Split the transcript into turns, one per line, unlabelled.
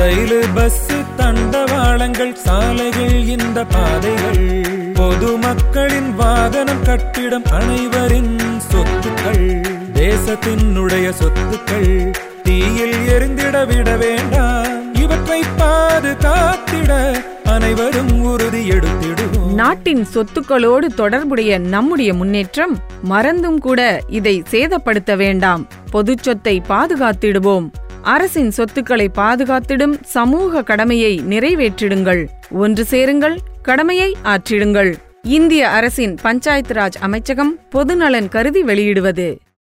rail bus தண்டவாளங்கள் சாலைகள் இந்த பாதைகள் பொதுமக்களின் வாகனம் கட்டிடம் அனைவரின் சொத்துக்கள் தேசத்தினுடைய சொத்துக்கள் தீயில் எரிந்திட விட வேண்டாம் இவற்றை பாதுகாத்திட அனைவரும் உறுதி எடுத்திடுவோம்
நாட்டின் சொத்துக்களோடு தொடர்புடைய நம்முடைய முன்னேற்றம் மறந்தும் கூட இதை சேதப்படுத்த வேண்டாம் பொதுச் சொத்தை பாதுகாத்திடுவோம் அரசின் சொத்துக்களை பாதுகாத்திடும் சமூக கடமையை நிறைவேற்றிடுங்கள் ஒன்று சேருங்கள் கடமையை ஆற்றிடுங்கள் இந்திய அரசின் பஞ்சாயத்து ராஜ் அமைச்சகம் பொதுநலன் கருதி வெளியிடுவது